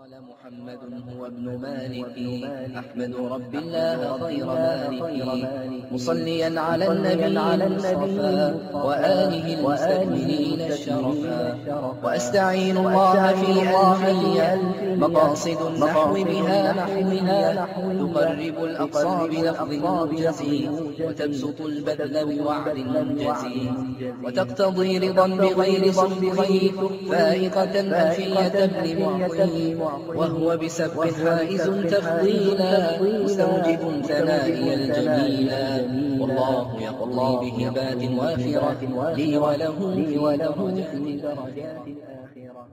قال محمد هو ابن مالك أحمد رب الله خير مالك مصليا على النبي المصطفى وآله المستكملين الشرفا وأستعين الله في ألفية مقاصد النحو بها نحوها تقرب الأقصى بلفظ موجز وتبسط البذل بوعد منجز وتقتضي رضا بغير صدق فائقة ألفية ابن معطي وهو بسبب حائز تفضيلا مستوجب ثنائي الجميلا والله يقضي بهبات وافرة لي وله في درجات الآخرة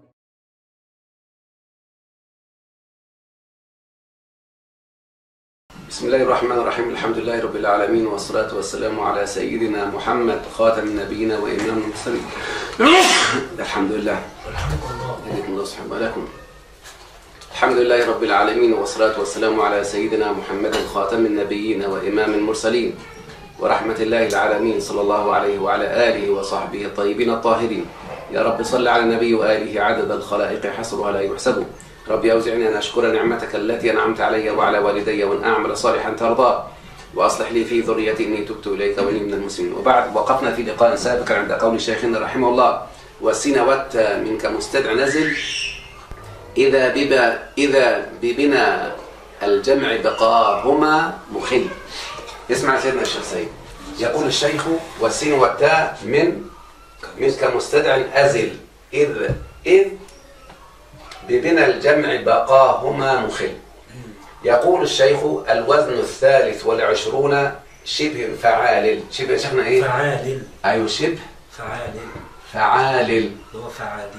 بسم الله الرحمن الرحيم الحمد لله رب العالمين والصلاة والسلام على سيدنا محمد خاتم النبيين وإمام المرسلين الحمد لله يهديكم الله سبحانه لكم الحمد لله رب العالمين والصلاة والسلام على سيدنا محمد خاتم النبيين وإمام المرسلين ورحمة الله العالمين صلى الله عليه وعلى آله وصحبه الطيبين الطاهرين يا رب صل على النبي وآله عدد الخلائق حصرها لا يحسب ربي أوزعني أن أشكر نعمتك التي أنعمت علي وعلى والدي وأن أعمل صالحا ترضاه وأصلح لي في ذريتي إني تبت إليك وإني من المسلمين وبعد وقفنا في لقاء سابق عند قول شيخنا رحمه الله والسين والت منك مستدع نزل إذا ببا إذا ببنا الجمع بقاهما مخل اسمع سيدنا الشيخ سيد يقول الشيخ والسين والتاء من منك مستدع أزل إذ إذ ببنى الجمع بقاهما مخل يقول الشيخ الوزن الثالث والعشرون شبه فعال شبه يا شيخنا ايه فعال ايوه شبه فعال فعال اللي هو فعالي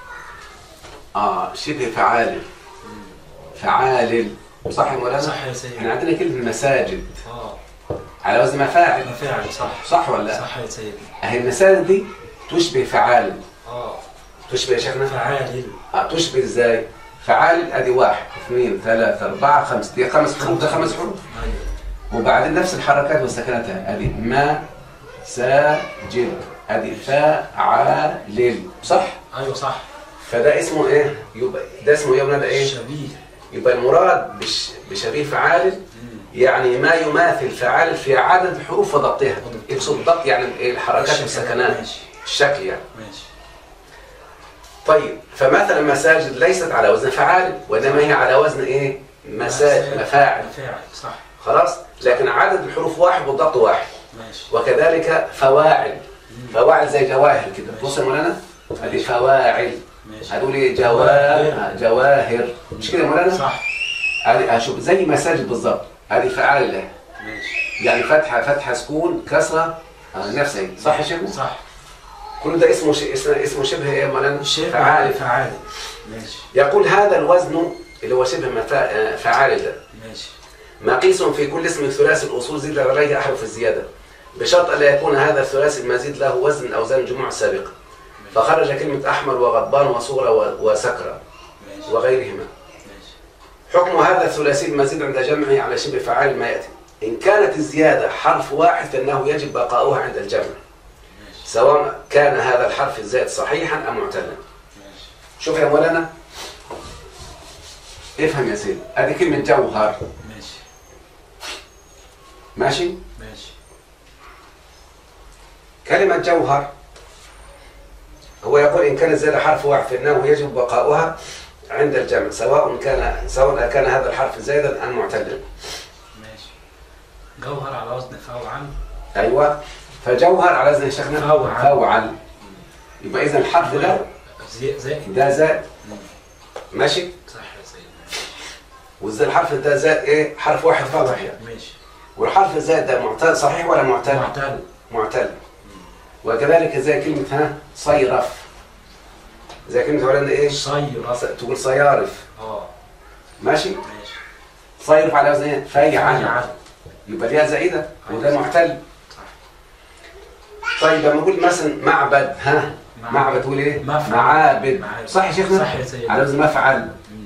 اه شبه فعال فعال صح يا مولانا صح يا سيدي احنا عندنا كلمه مساجد اه على وزن مفاعل مفاعل صح صح ولا لا صح يا سيدي اهي المساجد دي تشبه فعال اه تشبه يا شيخنا فعال آه تشبه ازاي فعال ادي واحد اثنين ثلاثة أربعة خمسة دي خمس حروف ده خمس حروف ايوه وبعدين نفس الحركات والسكنات ادي ما ساجد ادي فاعل صح ايوه صح فده اسمه ايه يبقى ده اسمه ايه يا ولاد ايه شبيه يبقى المراد بش بشبيه فعال مم. يعني ما يماثل فعال في عدد الحروف وضبطها يقصد الضبط يعني إيه الحركات الشكل. والسكنات ماشي الشكل يعني ماشي طيب فمثلا مساجد ليست على وزن فعال وانما هي على وزن ايه مساجد مفاعل مفاعل صح خلاص لكن عدد الحروف واحد والضبط واحد ماشي وكذلك فواعل فواعل زي جواهر كده بص يا مولانا ادي فواعل ماشي هتقول ايه جواهر جواهر مش كده يا مولانا صح ادي اشوف زي مساجد بالظبط ادي فعال الله ماشي يعني فتحه فتحه سكون كسره آه، نفس هي صح يا شيخ صح كل ده اسمه ش... اسمه اسمه شبه ايه يا مولانا شبه فعال فعال ماشي يقول هذا الوزن اللي هو شبه مفا... آه، فعال ده ماشي مقيس في كل اسم ثلاثي الاصول زيد عليه احرف الزياده بشرط الا يكون هذا الثلاثي المزيد له وزن من اوزان الجموع السابقه فخرج كلمه احمر وغضبان وصوره و... وسكره ماشي وغيرهما ماشي حكم هذا الثلاثي المزيد عند جمعه على شبه فعال ما ياتي ان كانت الزياده حرف واحد فانه يجب بقاؤها عند الجمع ماشي سواء كان هذا الحرف الزائد صحيحا ام معتلا ماشي شوف يا مولانا افهم يا سيدي ادي كلمه جوهر ماشي ماشي ماشي كلمة جوهر هو يقول إن كان زاد حرف واحد فإنه يجب بقاؤها عند الجمع سواء كان سواء كان هذا الحرف زائدا أم معتلا ماشي جوهر على وزن فوعل أيوة فجوهر على وزن شيخنا فوعل. فوعل يبقى إذا الحرف ده زي- زائد ده زائد مم. ماشي صح يا سيدي وإذا الحرف ده زائد إيه حرف واحد فقط يعني ماشي والحرف الزائد ده معتل صحيح ولا معتل؟ معتل معتل وكذلك زي كلمة ها صيرف زي كلمة ولا إيه؟ صيرف تقول صيارف اه ماشي؟ ماشي صيرف على وزن ايه؟ فيعل فيعل يبقى ليها زائده وده معتل صح طيب لما اقول مثلا معبد ها معبد. معبد تقول ايه؟ مفعل. معابد معابد. صح يا شيخنا؟ صح يا سيدي. على وزن مفعل مم.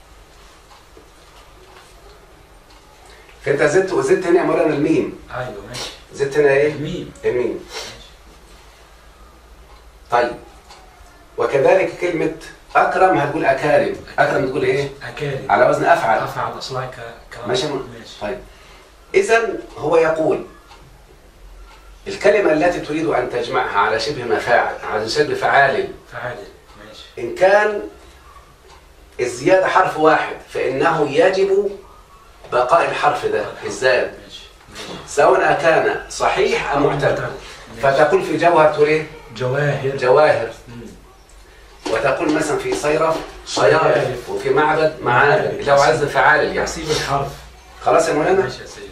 فانت زدت وزدت هنا يا مولانا الميم ايوه ماشي زدت هنا ايه؟ الميم الميم ماشي طيب وكذلك كلمة اكرم هتقول اكارم اكرم تقول ايه أكارم على وزن افعل أفعل أصلها ك كرم ماشي ماشي طيب اذا هو يقول الكلمة التي تريد أن تجمعها على شبه مفاعل على شبه فعال فعال ماشي إن كان الزيادة حرف واحد فإنه يجب بقاء الحرف ده الزاد ماشي ماشي سواء كان صحيح أم معتل ماشي. فتقول في جوهر تقول إيه؟ جواهر جواهر مم. وتقول مثلا في صيرف صيارف وفي معبد معابد اللي هو عز فعال يعني تحسيب الحرف خلاص يا مولانا؟ ماشي يا سيدي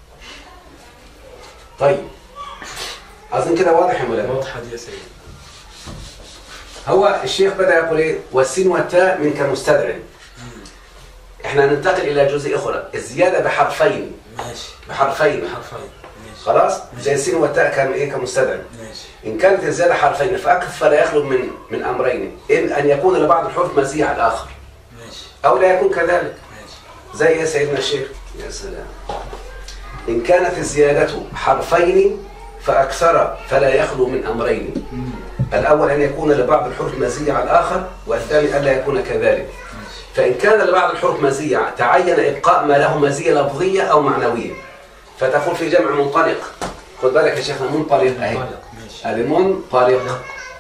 طيب أظن كده واضح يا مولانا واضحة دي يا سيدي هو الشيخ بدأ يقول إيه والسين والتاء منك مستدعي احنا ننتقل إلى جزء أخرى الزيادة بحرفين ماشي بحرفين بحرفين ماشي خلاص زي السين والتاء كان إيه كمستدعي ماشي إن كانت الزيادة حرفين فأكثر لا يخلو من من أمرين إن أن يكون لبعض الحروف مزية على الآخر ماشي أو لا يكون كذلك ماشي زي إيه سيدنا الشيخ يا سلام إن كانت الزيادة حرفين فأكثر فلا يخلو من أمرين مم. الأول أن يكون لبعض الحروف مزية على الآخر والثاني ألا يكون كذلك ماشي فإن كان لبعض الحروف مزية تعين إبقاء ما له مزية لفظية أو معنوية فتقول في جمع منطلق خد بالك يا شيخنا منطلق أهي منطلق ماشي هذه منطلق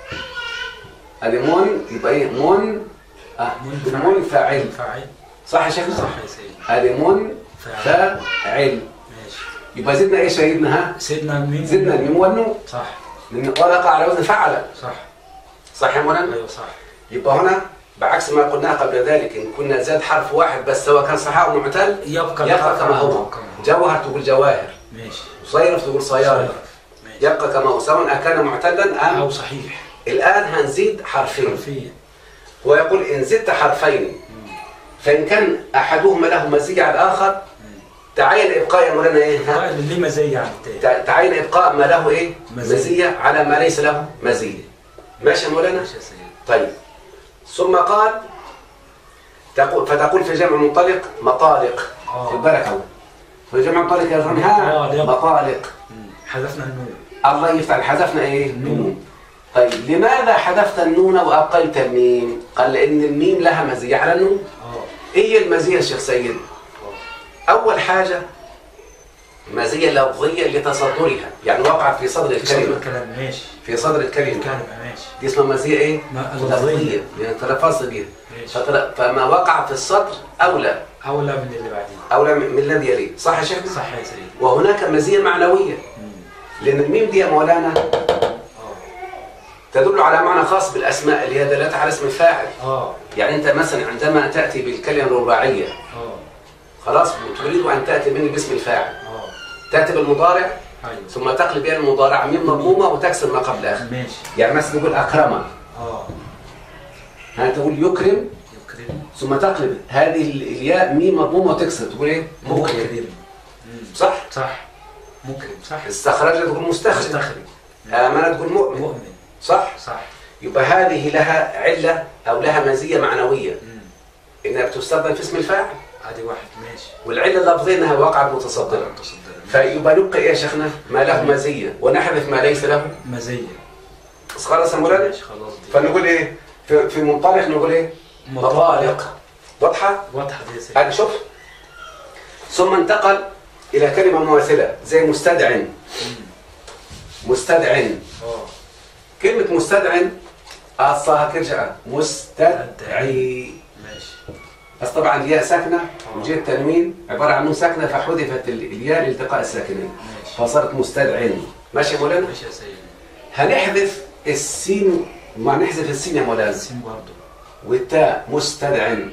هذه من يبقى إيه من آه منفعل فاعل صح يا شيخنا صح يا سيدي هذه منفعل ماشي يبقى زدنا إيه سيدنا ها سيدنا الميم زدنا الميم والنون صح لأن وقع على وزن فعل صح صح يا مولانا ايوه صح يبقى هنا بعكس ما قلنا قبل ذلك إن كنا زاد حرف واحد بس سواء كان صحيح أو معتل يبقى يبقى الحرف كما هو كما هو. جوهر تقول جواهر ماشي صيرف تقول صيارف ماشي يبقى كما هو سواء كان معتلا او أم صحيح الآن هنزيد حرفين حرفيا ويقول إن زدت حرفين فإن كان أحدهما له مزية على الآخر تعين إبقاء يا مولانا إيه ها؟ قائل ليه مزية عن التاني تع- تعين إبقاء ما له إيه مزية. مزية على ما ليس له مزية ماشي يا مولانا ماشي يا سيدي طيب ثم قال تقول فتقول في جمع منطلق مطالق آه. خد بالك اهو في جمع منطلق يا جماعه ها مطالق. مطالق مم. حذفنا النون الله يفتح حذفنا ايه النون. النون طيب لماذا حذفت النون وابقيت الميم قال لان الميم لها مزيه على النون اه ايه هي المزيه يا شيخ سيد اول حاجه مزيه لفظيه لتصدرها يعني وقعت في صدر في صدر الكلمه الكلام ماشي في صدر الكلمه الكلمة ماشي دي اسمها مزيه ايه ما- لفظيه لفظية. يعني تلفظت بها ماشي فتر- فما وقع في الصدر أولى أولى من اللي بعدين أولى من من الذي يليه صح يا شيخنا؟ صح يا سيدي وهناك مزية معنوية مم. لأن الميم دي يا مولانا اه تدل على معنى خاص بالأسماء اللي هي دلالتها على اسم الفاعل اه يعني أنت مثلا عندما تأتي بالكلمة الرباعية اه خلاص وتريد أن تأتي مني باسم الفاعل اه تأتي بالمضارع ايوه ثم تقلب بها المضارع ميم مضمومة وتكسر ما قبلها ماشي يعني مثلا تقول أكرم اه يعني تقول يكرم يكرم ثم تقلب هذه ال- الياء ميم مضمومة وتكسر تقول إيه؟ مكرم مكرم مم. صح؟ صح مكرم صح استخرج تقول مستخرج مستخرج آمنت تقول مؤمن مؤمن صح؟ صح يبقى هذه لها علة أو لها مزية معنوية مم. إنها بتستخدم في اسم الفاعل ادي واحد ماشي والعلة اللفظية إنها وقعت متصدرة تصدر فيبقى نبقى إيه يا شيخنا؟ ما له مزية ونحذف ما ليس له مزية بس خلاص يا مولانا؟ ماشي خلاص دي فنقول إيه؟ في, في منطلق نقول إيه؟ مطالق واضحة؟ واضحة دي يا سيدي هذه شوف ثم انتقل إلى كلمة مماثلة زي مستدع مم. مستدع اه كلمة مستدع أصلها كرجع مستدعي ماشي بس طبعا الياء ساكنة وجاء التنوين عبارة عن نون ساكنة فحذفت ال- الياء لالتقاء الساكنين ماشي فصارت مستدع ماشي يا مولانا ماشي يا سيدي هنحذف السين ما نحذف السين يا مولانا السين برضه والتاء مستدع مم.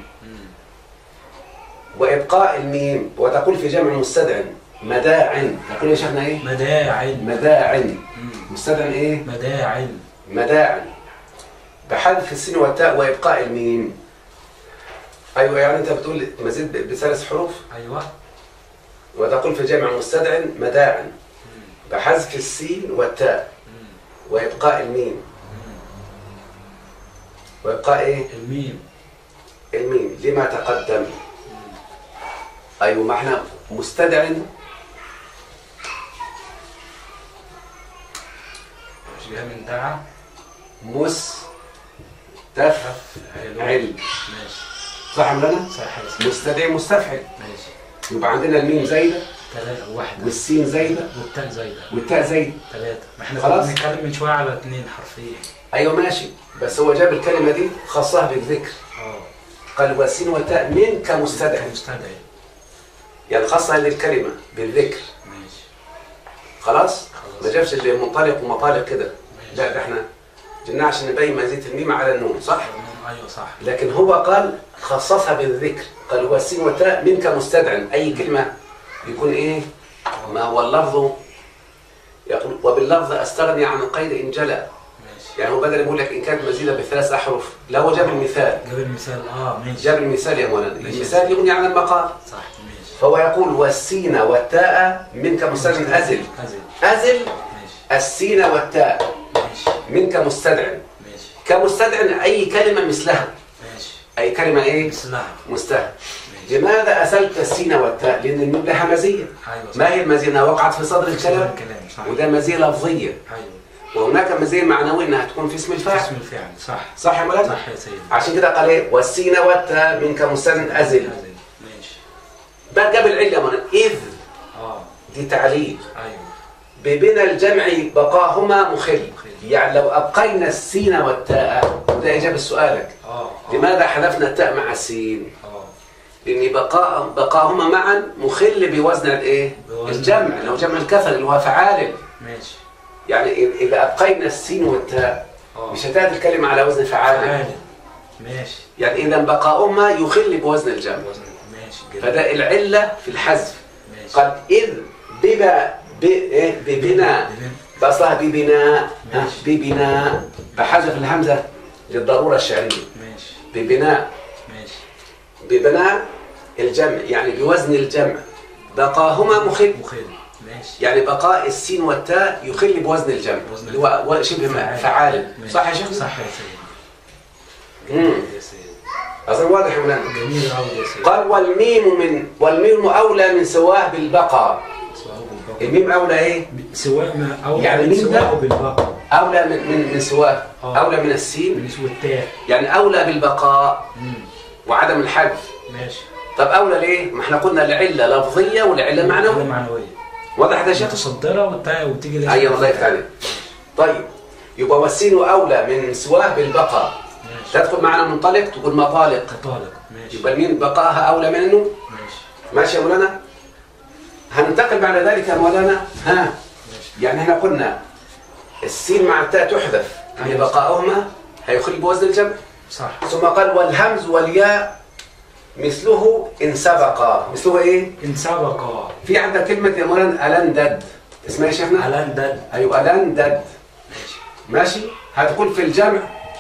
وإبقاء الميم وتقول في جمع مستدع مداع تقول يا شيخنا إيه مداعن مداع مم. مستدع إيه مداعن مداع بحذف السين والتاء وإبقاء الميم أيوة يعني أنت بتقول مزيد ب- بثلاث حروف ايوه وتقول في جمع مستدع مداع مم. بحذف السين والتاء مم. وإبقاء الميم مم. وإبقاء إيه؟ الميم الميم لما تقدم مم. أيوة ما احنا مستدع مش جاي من دعا مس تفعل ماشي صح يا مولانا؟ صح يا سيدي مستدعي مستفعل ماشي يبقى عندنا الميم زايده ثلاثة واحدة والسين زايده والتاء زايدة والتاء زايده ثلاثة ما احنا خلاص. كنا بنتكلم من شوية على اثنين حرفين ايوه ماشي بس هو جاب الكلمه دي خصها بالذكر اه قال والسين والتاء من كمستدعي مستدعي يعني خص هذه الكلمه بالذكر ماشي خلاص خلاص. ما جابش اللي منطلق ومطالق كده لا ده احنا جبناه عشان نبين مزيه الميم على النون صح ايوه صح لكن هو قال خصصها بالذكر قال والسين والتاء من كمستدعي اي كلمه يكون ايه ما هو اللفظ يقول وباللفظ استغني عن القيد ان جلى ماشي يعني هو بدل يقول لك ان كانت مزيده بثلاث احرف لا هو جاب المثال جاب المثال اه ماشي جاب المثال يا مولانا ماشي. المثال يغني عن المقال صح ماشي فهو يقول والسين والتاء من كمستدعي ازل أزل ازل ماشي السين والتاء ماشي من كمستدعي ماشي كمستدعي اي كلمه مثلها ماشي اي كلمه ايه مثلها مستهل ماشي لماذا أسلت السين والتاء؟ لأن الميم لها مزية ايوه صح ما هي المزية؟ أنها وقعت في صدر صدر الكلام الكلام صح وده مزية لفظية ايوه وهناك مزية معنوية أنها تكون في اسم الفاعل اسم الفعل صح صح يا مولانا؟ صح يا سيدي عشان كده قال إيه؟ والسين والتاء من كمستند أزل أزل ماشي بقى جاب العلة يا مولانا إذ اه دي تعليل ايوه ببنى الجمع بقاهما مخل مخل. يعني لو أبقينا السين والتاء وده إجابة سؤالك اه آه. لماذا حذفنا التاء مع السين؟ اه لأن بقاء بقاهما معا مخل بوزن الإيه؟ بوزن الجمع لو جمع الكسر اللي هو فعال ماشي يعني إذ- إذا أبقينا السين والتاء اه مش هتأتي الكلمة على وزن فعال فعال ماشي يعني إذا بقاؤهما يخل بوزن الجمع وزن ماشي جميل. فده العلة في الحذف ماشي قال إذ بما ب- إيه؟ ببناء ببن- بأصلها ببناء ها، ماشي. ببناء بحذف الهمزة للضرورة الشعرية ماشي ببناء ماشي ببناء الجمع يعني بوزن الجمع بقاهما مخل مخل ماشي يعني بقاء السين والتاء يخل بوزن الجمع بوزن اللي هو هو شبه فعال ماشي. صح يا شيخ؟ صح يا سيدي مم. جميل يا سيدي أصلا واضح يا مولانا جميل قوي يا سيدي قال والميم من والميم أولى من سواه بالبقاء سواء بالبقر الميم أولى إيه؟ سواء ما او يعني من مين سواء ده؟ بالبقر أولى من من, من سواه آه. أولى من السين بالنسبه للتاء يعني أولى بالبقاء مم. وعدم الحذف ماشي طب أولى ليه؟ ما احنا قلنا العلة لفظية والعلة كده معنوية معنويه واضح ده يا شيخ؟ متصدره والتاء وتيجي لازم أيوة الله يفتح عليك طيب يبقى والسين أولى من سواه بالبقاء ماشي تدخل معنا منطلق تقول مطالق كطالق ماشي يبقى الميم بقاها أولى منه ماشي ماشي يا مولانا هننتقل بعد ذلك يا مولانا ها ماشي يعني احنا قلنا السين مع التاء تحذف يعني أيوة. بقاؤهما هيخل بوزن الجمع صح ثم قال والهمز والياء مثله إن سبقا مثله إيه؟ ان سبق في عندك كلمة يا مولانا ألندد اسمها إيه يا شيخنا؟ على دد أيوة ألندد ماشي ماشي هتقول في الجمع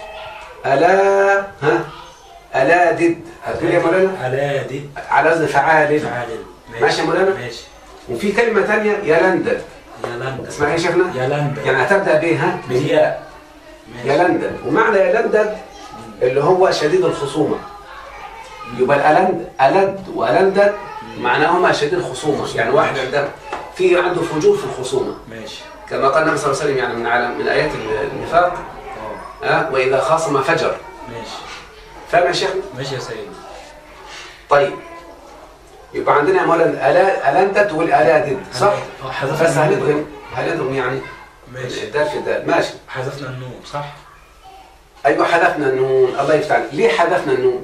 ألا ها ألا دد هتقول يا مولانا على دي على وزن فعال فعال ماشي يا مولانا؟ ماشي وفي كلمة ثانية يلندد يا لندن اسمها إيه يا شيخنا؟ يا لندن يعني هتبدأ بها بالياء ماشي. يلندد ومعنى يلندد اللي هو شديد الخصومة يبقى الألند ألد وألندد معناهما شديد الخصومة يعني واحد عنده في عنده فجور في الخصومة ماشي كما قال النبي صلى الله عليه وسلم يعني من علم من آيات النفاق اه ها وإذا خاصم فجر ماشي فاهم يا شيخنا؟ ماشي يا سيدي طيب يبقى عندنا يا مولانا ألا ألندد والألادد صح؟ اه حذفنا بس النون. هنضغم هنضغم يعني ماشي الدال في الدال ماشي حذفنا النون صح ايوه حذفنا النون الله يفتح عليك ليه حذفنا النون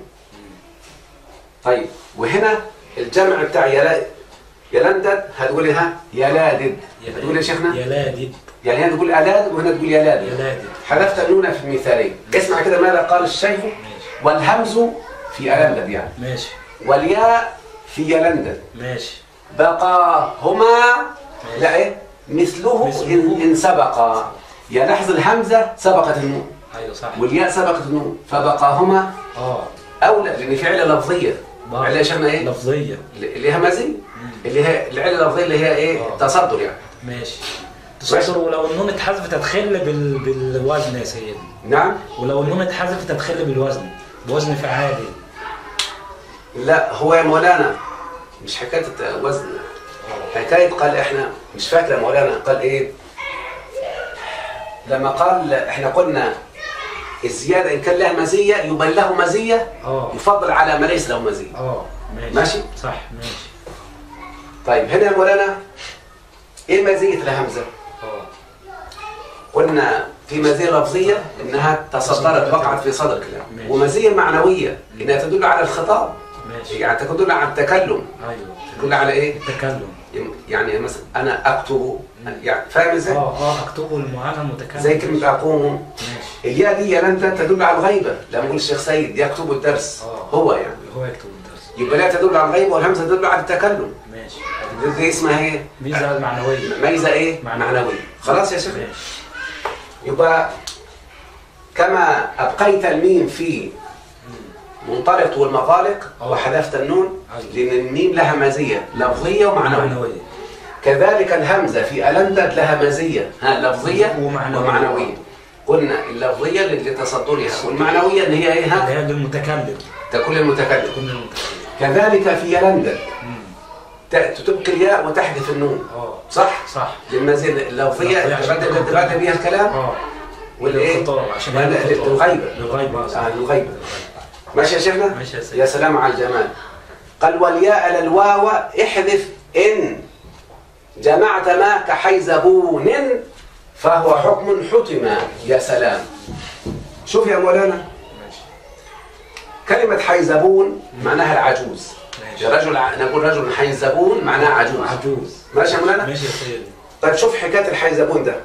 طيب وهنا الجمع بتاع يلا يلندد هتقولي ها يلادد هتقول يا شيخنا يا لادد يعني هنا تقول الاد وهنا تقول يا يلادد لادد حذفت النون في المثالين اسمع كده ماذا قال الشيخ ماشي والهمز في يلندد يعني ماشي والياء في يلندد ماشي بقاهما لا ايه مثله مثله. إن, إن سبقا يعني لاحظ الهمزة سبقت النون ايوه صح والياء سبقت النون فبقاهما اه أولى لأن في علة لفظية بقى. علة شفنا إيه؟ لفظيه اللي هي مزي اللي هي العلة اللفظية اللي هي إيه؟ آه. التصدر يعني ماشي تصدر ولو النون اتحذفت هتخل بال... بالوزن يا سيدي نعم ولو النون اتحذفت هتخل بالوزن بوزن فعالي لا هو يا مولانا مش حكاية وزن حكاية قال إحنا مش فاكر يا مولانا قال إيه؟ لما قال إحنا قلنا الزيادة إن كان لها مزية يبقى له مزية اه يفضل على ما ليس له مزية اه ماشي ماشي. صح ماشي طيب هنا يا مولانا إيه مزية الهمزة؟ اه قلنا في مزية لفظية إنها تصدرت وقعت في صدر الكلام ماشي. ومزية معنوية إنها تدل على الخطاب ماشي يعني تدل على التكلم ايوه تدل على إيه؟ التكلم يعني مثلا أنا أكتب يعني فاهم إزاي؟ اه اه اكتبه المعنى متكلم زي كلمة أقوم ماشي الياء دي يا لن تدل على الغيبة لما يقول الشيخ سيد يكتب الدرس آه. هو يعني هو يكتب الدرس يبقى لا تدل على الغيبة والهمزة تدل على التكلم ماشي دي, دي اسمها ايه؟ ميزه معنويه ميزة ايه؟ معنوية. معنوية خلاص يا شيخ ماشي يبقى كما أبقيت الميم في منطلق والمطالق آه. وحذفت النون أيوة. لأن الميم لها مزية لفظية ومعنوية معنويه كذلك الهمزة في ألندد لها مزية ها لفظية ومعنوية. ومعنوية قلنا اللفظية لتصدرها والمعنوية إن هي إيه اللي ها هي للمتكلم تكون المتكلم تكون للمتكلم كذلك في يلندد مم. ت- تبقي الياء وتحذف النون اه صح؟ صح للمزية اللفظية اللفظية عشان تبدل تكون تبدل بها الكلام اه والإيه؟ للخطاب عشان لا، هي لا، للخطاب. للغيبة. للغيبة أصلاً. آه، للغيبة. ماشي يا شيخنا؟ ماشي يا سيدي. يا سلام على الجمال قال والياء للواو احذف إن جمعت ما كحيزبون فهو حكم حتم يا سلام شوف يا مولانا ماشي كلمة حيزبون معناها العجوز ماشي رجل ع- نقول رجل حيزبون معناه عجوز عجوز ماشي يا مولانا ماشي يا سيدي طيب شوف حكاية الحيزبون ده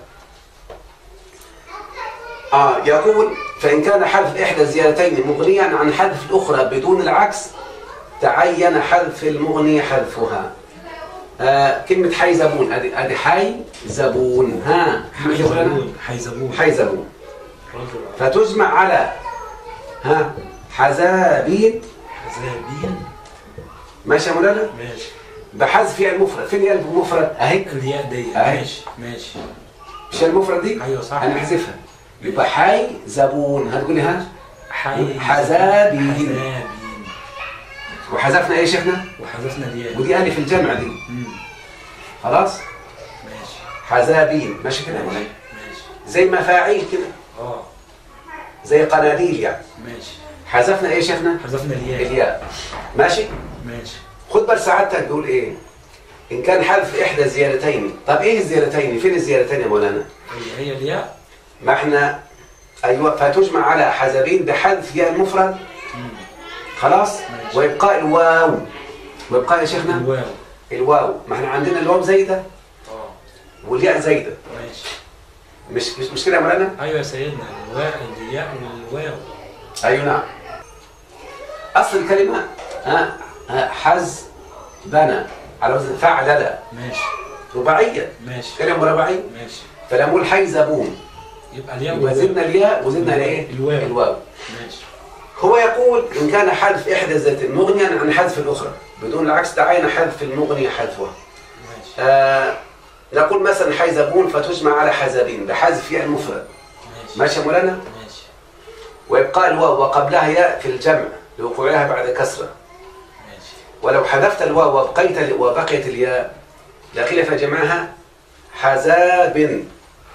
آه يقول فإن كان حذف إحدى الزيادتين مغنيا عن حذف الأخرى بدون العكس تعين حذف المغني حذفها آه كلمة حيزبون أدي أدي حي زبون ها ماشي يا مولانا؟ حيزبون حيزبون حيزبون رجل فتجمع على ها حزابين حزابين ماشي يا مولانا ماشي بحذف فيها المفرد فين هي المفرد اهي الياء دي أهي. ماشي ماشي مش هي المفرد دي ايوه صح هنحذفها يبقى حي زبون هتقولي ها حي حزابين. حزابين وحذفنا ايه يا شيخنا وحذفنا الياء ودي الف الجمع دي مم. خلاص ماشي حزابين ماشي كده يا مولانا ماشي زي مفاعيل كده اه زي قناديل يعني ماشي حذفنا ايه يا شيخنا حذفنا الياء الياء ماشي ماشي خد بال سعادتك بيقول ايه ان كان حذف احدى الزيادتين طب ايه الزيادتين فين الزيادتين يا مولانا هي هي الياء ما احنا ايوه فتجمع على حزبين بحذف ياء المفرد مم. خلاص ماشي. وابقاء الواو وابقاء يا شيخنا الواو الواو ما احنا عندنا الواو زايده اه والياء زايده ماشي مش مش, مش كده يا مولانا ايوه يا سيدنا الواو الياء والواو ايوه نعم اصل الكلمه ها ها حز بنى على وزن فعلل ماشي رباعيه ماشي كلمه رباعي ماشي فلما نقول حيزبون يبقى الياء يبقى والواو. زدنا الياء وزدنا الايه الواو. الواو ماشي هو يقول إن كان حذف إحدى الذاتين مغنيا عن حذف الأخرى بدون العكس تعين حذف المغني حذفها ماشي آه نقول مثلا حيزبون فتجمع على حزبين بحذف فيها المفرد ماشي ماشي يا مولانا ماشي ويبقى الواو وقبلها ياء في الجمع لوقوعها بعد كسرة ماشي ولو حذفت الواو وبقيت وبقيت الياء لقيل فجمعها حزاب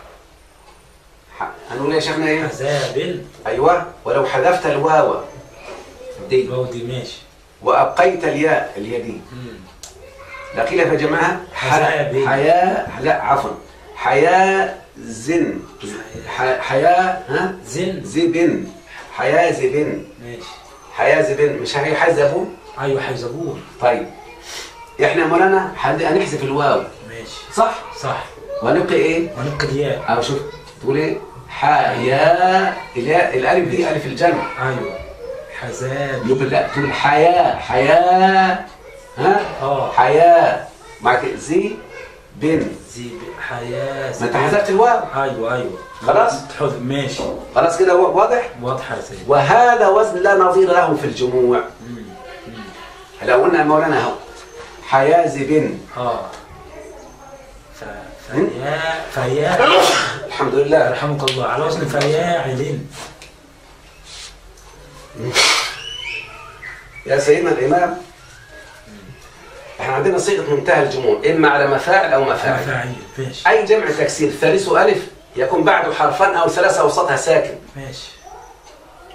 ح- هنقول يا شيخنا ايه حزابل ايوه ولو حذفت الواو دي الواو دي ماشي وابقيت الياء الياء دي مم. لقيل فجمعها حزاب. حياة لا عفوا حياة زن ح- حياة ها زن زبن حياة زبن ماشي حياة زبن مش هي حزبون ايوه حيزبون طيب احنا مولانا حد- هنحذف الواو ماشي صح صح ونبقي ايه ونبقى الياء او شوف تقول ايه حياة الياء الالف دي الف الجمع ايوه حزاب يبقى لا تقول حياة حياة ها اه حياة معك زي بن زي حياة ما انت حذفت الواو ايوه ايوه خلاص؟ تحذف ماشي خلاص كده وا- واضح واضحة يا سيدي وهذا وزن لا نظير له في الجموع مم. مم. لو قلنا مولانا اهو حيازب اه ف... فيا فيا الحمد لله يرحمك الله على وزن فياعل يا سيدنا الامام احنا عندنا صيغه منتهى الجموع اما على مفاعل او مفاعل فاعل ماشي اي جمع تكسير ثالث الف يكون بعده حرفان او ثلاثه اوسطها ساكن ماشي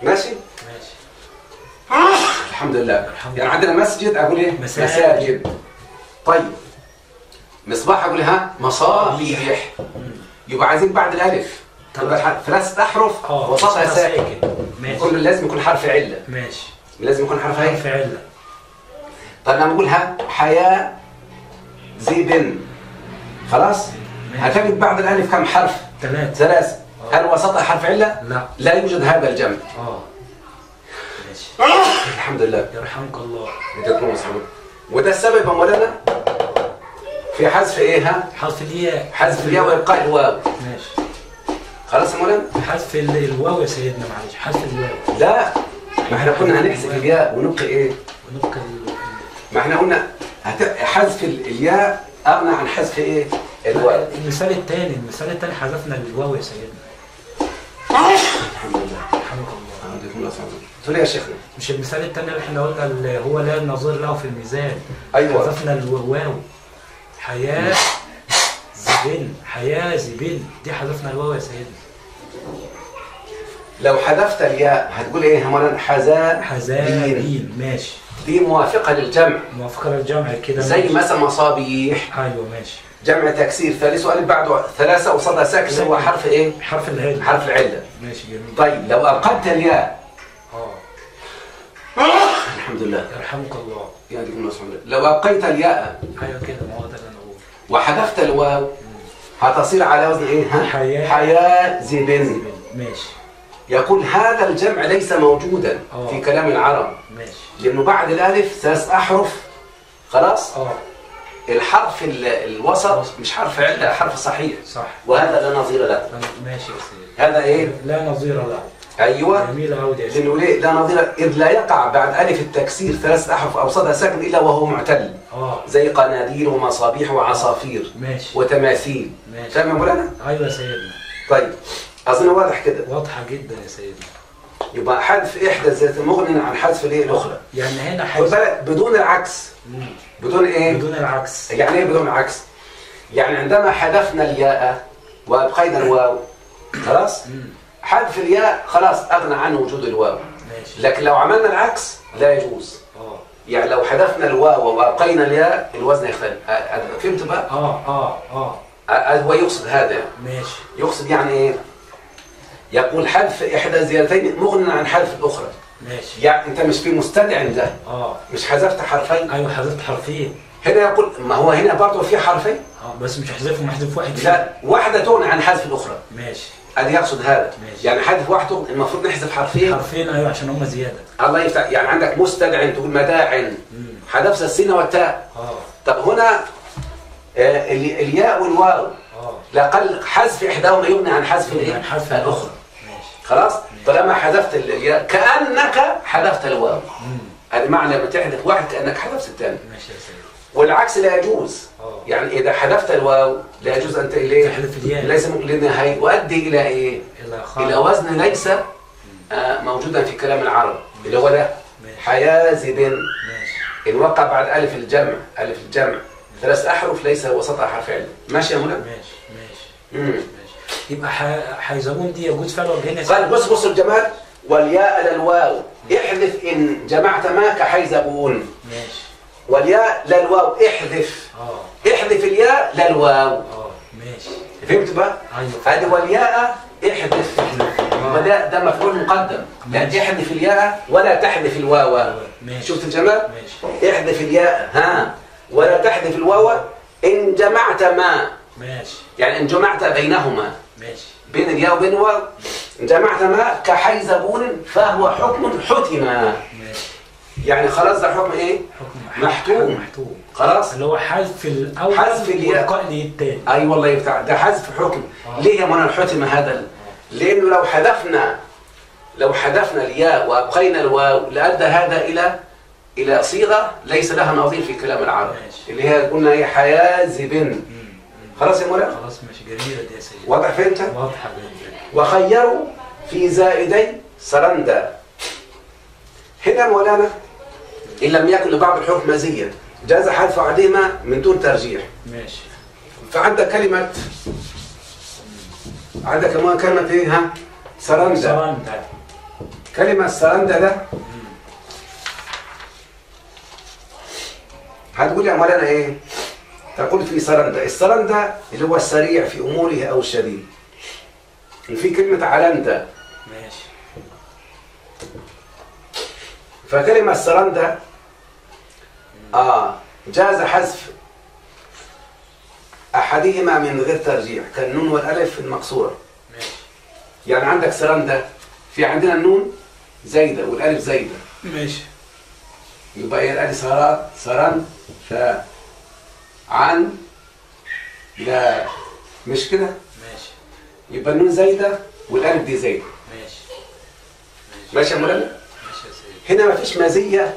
ماشي ماشي الحمد لله الحمد يعني لله. عندنا مسجد اقول ايه مساجد. مساجد طيب مصباح اقول ها مصابيح يبقى عايزين بعد الالف طب. يبقى الح- ثلاثة أحرف اه وسطها ساكن ماشي كل لازم يكون حرف علة ماشي لازم يكون حرف حرف ايه علة طب لما نقولها حياة زبن خلاص ماشي. هتجد بعد الالف كم حرف ثلاثة ثلاثة هل وسطها حرف علة لا لا يوجد هذا الجمع اه ماشي الحمد لله يرحمك الله جزاكم الله خيرا. وده السبب يا مولانا في حذف ايه ها حرف الياء حذف الياء وابقاء الواو ماشي خلاص يا مولانا حذف ال- الواو يا سيدنا معلش حذف الواو لا ما احنا كنا هنحذف الياء ونبقي ايه ونبقى ال- ما احنا قلنا هت- حذف ال- الياء اغنى عن حذف ايه الواو المثال الثاني المثال الثاني حذفنا الواو يا سيدنا الحمد لله يرحمك الله جزاكم الله خيرا. تقول إيه يا شيخنا مش المثال الثاني اللي احنا قلنا اللي هو لا نظير له في الميزان أيوة. حذفنا الواو حياة زبن حياة زبن دي حذفنا الواو يا سيدنا لو حذفت الياء هتقول ايه يا مولانا حزان حزابين ماشي دي موافقه للجمع موافقة للجمع كده زي ماشي. مثلا مصابيح ايوه ماشي جمع تكسير ثالث والف بعده ثلاثه وصدى ساكن اللي هو حرف ايه حرف الهاء حرف العله ماشي جميل طيب لو ابقيت الياء اه الحمد لله يرحمك الله يهديكم الله سبحانه وتعالى. لو ابقيت الياء ايوه كده ما هو ده اللي انا بقوله وحذفت الواو هتصير على وزن ايه ها حياة. حياة زبن ماشي يقول هذا الجمع ليس موجودا آه. في كلام العرب ماشي لانه بعد الالف ثلاث احرف خلاص اه الحرف ال- الوسط مش حرف عله حرف صحيح صح وهذا لا نظير له أنا- ماشي يا سيدي هذا ايه لا نظير له ايوه جميل قوي يا سيدي لانه ليه لا نظير اذ لا يقع بعد الف التكسير ثلاث احرف او صدى ساكن الا وهو معتل اه زي قناديل ومصابيح وعصافير ماشي وتماثيل ماشي فاهم يا مولانا؟ ايوه يا سيدنا طيب اظن واضح كده واضحه جدا يا سيدنا يبقى حذف احدى الذات مغني عن حذف الايه الاخرى يعني هنا خد حيث بالك بدون العكس مم. بدون ايه بدون العكس يعني ايه بدون العكس يعني عندما حذفنا الياء وابقينا الواو خلاص مم. حذف الياء خلاص اغنى عنه وجود الواو ماشي لكن لو عملنا العكس لا يجوز اه يعني لو حذفنا الواو وابقينا الياء الوزن يختلف أ- أ- فهمت بقى اه اه اه أ- هو يقصد هذا ماشي يقصد يعني ايه يقول حذف احدى الزيادتين مغنى عن حذف الاخرى ماشي يعني انت مش في مستدع ده اه مش حذفت حرفين ايوه حذفت حرفين هنا يقول ما هو هنا برضه في حرفين اه بس مش هحذفهم هحذف واحد فيهم. لا واحدة تغني عن حذف الأخرى ماشي أدي يقصد هذا ماشي. يعني حذف واحدة المفروض نحذف حرفين حرفين ايوه عشان هم زياده الله يفتح يعني عندك مستدع تقول مداع مم. حذفت السين والتاء اه طب هنا آه، ال- الياء والواو اه لقل حذف إحداهما يغني عن حذف الإيه؟ يعني حرف الأخرى ماشي خلاص طالما حذفت ال- الياء كأنك حذفت الواو مم. هذا معنى لما تحذف واحد كأنك حذفت الثاني ماشي يا سيدي والعكس لا يجوز اه يعني إذا حذفت الواو لا يجوز أن ت- إليه تحذف الياء ليس لأن هيؤدي إلى إيه؟ الى خالد إلى وزن ليس آه، موجودا في كلام العرب اللي هو ده ماشي حيازب ماشي إن وقع بعد ألف الجمع ألف الجمع ثلاث أحرف ليس وسطها حرف علة ماشي يا مولانا؟ ماشي ماشي مم. ماشي يبقى ح- حيزبون دي يجوز فعل وجهين يا قال سيدي بص بص الجمال والياء للواو احذف إن جمعت ما كحيزبون ماشي والياء للواو احذف اه احذف الياء للواو اه ماشي فهمت بقى؟ ايوه هذه والياء احذف يبقى ده ده مفعول مقدم يعني ماشي. احذف الياء ولا تحذف الواو ماشي شفت الجمال؟ ماشي احذف الياء ها ولا تحذف الواو إن جمعت ما ماشي يعني إن جمعت بينهما ماشي بين الياء وبين الواو إن جمعت ما كحيزبون فهو حكم حتم ماشي يعني خلاص ده حكم إيه؟ حكم محتوم. محتوم خلاص اللي هو حذف الاول حذف الياء. والقاء للتاني أي والله يفتح ده حذف حكم آه. ليه يا منى الحتم هذا ال- لأنه لو حذفنا لو حذفنا الياء وأبقينا الواو لأدى هذا إلى إلى صيغة ليس لها نظير في كلام العرب ماشي. اللي هي قلنا هي حيازب مم. مم. خلاص يا مولانا خلاص ماشي جميله دي يا سيدي واضح فهمت واضحه جدا وخيروا في زائدي سرندا هنا مولانا إن لم يكن لبعض الحروف مزية جاز حذف أحدهما من دون ترجيح ماشي فعندك كلمة عندك كمان كلمة إيه ها سرندا سرندا كلمة سرندة ده هتقول يا مولانا ايه؟ تقول في سرندة السرندة اللي هو السريع في أموره أو الشديد وفي كلمة علندة ماشي فكلمة سرندة آه جاز حذف أحدهما من غير ترجيح كالنون والألف المقصورة ماشي يعني عندك سرندة في عندنا النون زايدة والألف زايدة ماشي يبقى هي الألف سرات سرن ف عن لا مش كده ماشي يبقى النون زايدة والألف دي زايدة ماشي ماشي يا مولانا ماشي يا سيدي هنا مفيش مزية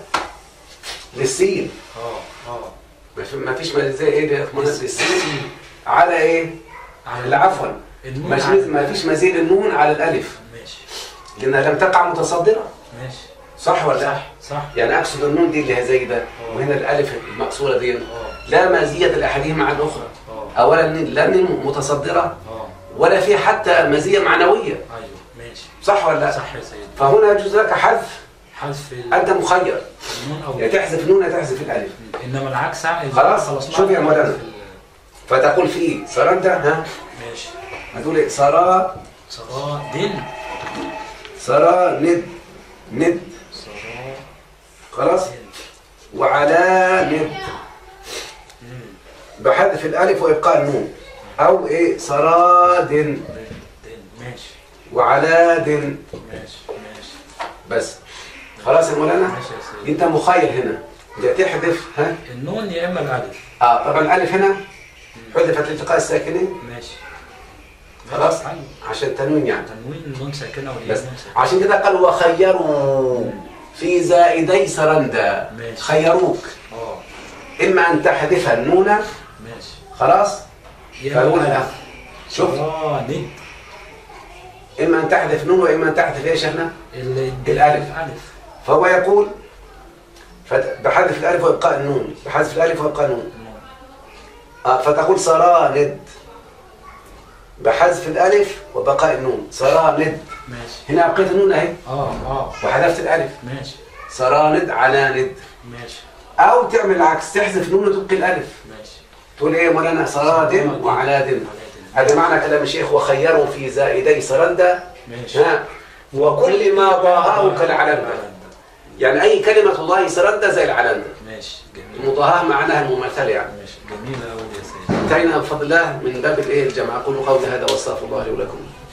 للسين اه اه مف- مفيش مزية ايه ده يا اخوانا للسين على ايه؟ على لا عفوا النون مش على- مفيش مزية للنون على الألف ماشي لأنها لم تقع متصدرة ماشي صح ولا لا؟ صح صح يعني أقصد النون دي اللي هي زايدة وهنا الألف المقصورة دي اه لا مزية لأحدهما عن الأخرى اه أولا لا النون متصدرة اه ولا في حتى مزية معنوية ايوه ماشي صح ولا لا؟ صح يا سيدي فهنا يجوز لك حذف حذف ال- أنت مخير النون او يا تحذف نون يا تحذف الألف انما العكس ع- خلاص، خلصناها شوف يا مولانا. حذف ال- فتقول في سرنت ها ماشي هتقول إيه سرا صراء دل سرا ند ند صراء خلاص دل وعلى ند مم. بحذف الألف وإبقاء النون أو إيه سراد دل دل ماشي وعلى دن ماشي ماشي بس خلاص يا مولانا ماشي يا سيدي انت مخير هنا يا تحذف ها النون يا اما الالف اه طبعا الالف هنا حذفت لالتقاء الساكنين ماشي خلاص حلو. عشان تنوين يعني تنوين النون ساكنه والياء بس نون ساكنه عشان كده قال وخيروا في زائدي سرندا ماشي. خيروك اه اما ان تحذف النون ماشي خلاص يا فأقول اما لا. الالف شوف اه ند اما ان تحذف نون واما ان تحذف ايش احنا ال- الألف. الالف فهو يقول فت- بحذف الالف وابقاء النون بحذف الالف وابقاء النون النون. آه، فتقول سراند بحذف الالف وبقاء النون سراند ماشي هنا ابقيت النون اهي اه اه وحذفت الالف ماشي سراند على ند ماشي او تعمل العكس تحذف نون وتبقي الالف ماشي تقول ايه يا مولانا سراد وعلى دن هذا معنى كلام الشيخ وخيروا في زائدي سرندا ماشي ها وكل ما ضاهاه كالعلندة يعني اي كلمه تضاهي سرندا زي العلندة ماشي جميل المضاهاه معناها المماثله يعني ماشي جميلة أوي يا سيدي انتهينا بفضل الله من باب الايه الجمع اقول قولي هذا واستغفر الله لي ولكم